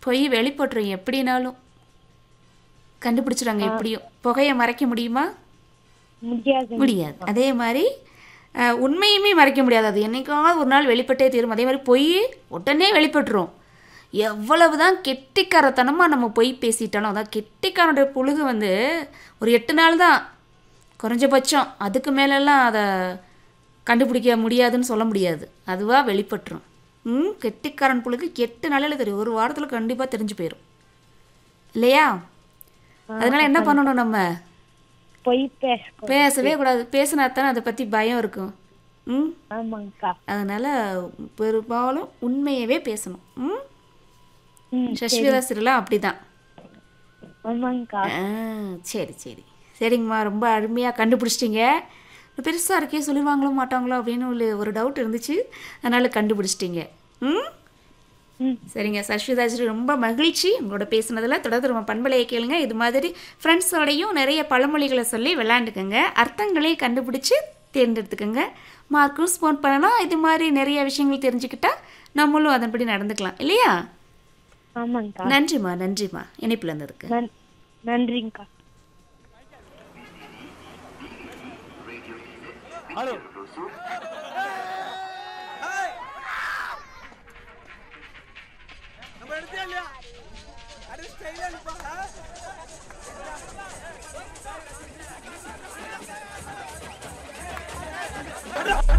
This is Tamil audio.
பொய் வெளிப்பட்டுரும் எப்படினாலும் கண்டுபிடிச்சிடுவாங்க எப்படியும் புகையை மறைக்க முடியுமா முடியாது முடியாது அதே மாதிரி அஹ், உண்மையுமே மறைக்க முடியாது அது என்னைக்காவது ஒரு நாள் வெளிப்பட்டே தீரும் அதே மாதிரி பொய் உடனே வெளிப்பட்டுரும் எவ்வளவுதான் கெட்டிக்காரத்தனமாக நம்ம பொய் பேசிட்டாலும் அதான் கெட்டிக்காரனுடைய புழுகு வந்து ஒரு எட்டு நாள் தான் குறைஞ்சபட்சம் அதுக்கு மேலெல்லாம் அதை கண்டுபிடிக்க முடியாதுன்னு சொல்ல முடியாது அதுவாக வெளிப்பட்டுரும் ம் கெட்டிக்காரன் புழுகு எட்டு நாளில் தெரியும் ஒரு வாரத்தில் கண்டிப்பாக தெரிஞ்சு போயிடும் இல்லையா அதனால என்ன பண்ணணும் நம்ம பொய் பேச பேசவே கூடாது பேசினா தானே அதை பற்றி பயம் இருக்கும் ம் ஆமாங்கக்கா அதனால் பெரும்பாலும் உண்மையவே பேசணும் ம் ம் சஷ்மிதா சிறுலாம் அப்படி தான் ஆமாங்கக்கா சரி சரி சரிங்கம்மா ரொம்ப அருமையாக கண்டுபிடிச்சிட்டிங்க பெருசாக இருக்கே சொல்லிடுவாங்களோ மாட்டாங்களோ அப்படின்னு ஒரு ஒரு டவுட் இருந்துச்சு அதனால் கண்டுபிடிச்சிட்டிங்க ம் ம் சரிங்க சஷ்மிதாஜி ரொம்ப மகிழ்ச்சி உங்களோட பேசுனதில் தொடர்ந்து நம்ம பண்பலையை கேளுங்க இது மாதிரி ஃப்ரெண்ட்ஸோடையும் நிறைய பழமொழிகளை சொல்லி விளையாண்டுக்கோங்க அர்த்தங்களையும் கண்டுபிடிச்சி தேர்ந்தெடுத்துக்கோங்க மார்க்கும் ஸ்போன் பண்ணலாம் இது மாதிரி நிறைய விஷயங்கள் தெரிஞ்சுக்கிட்டா நம்மளும் அதன்படி நடந்துக்கலாம் இல்லையா ஆமாங்கக்கா நன்றிம்மா நன்றிம்மா இணைப்பில் இருந்ததுக்கு நன் நன்றிங்கக்கா நம்ம எடுத்தே இல்லையா அது ஸ்டைலா இருப்பா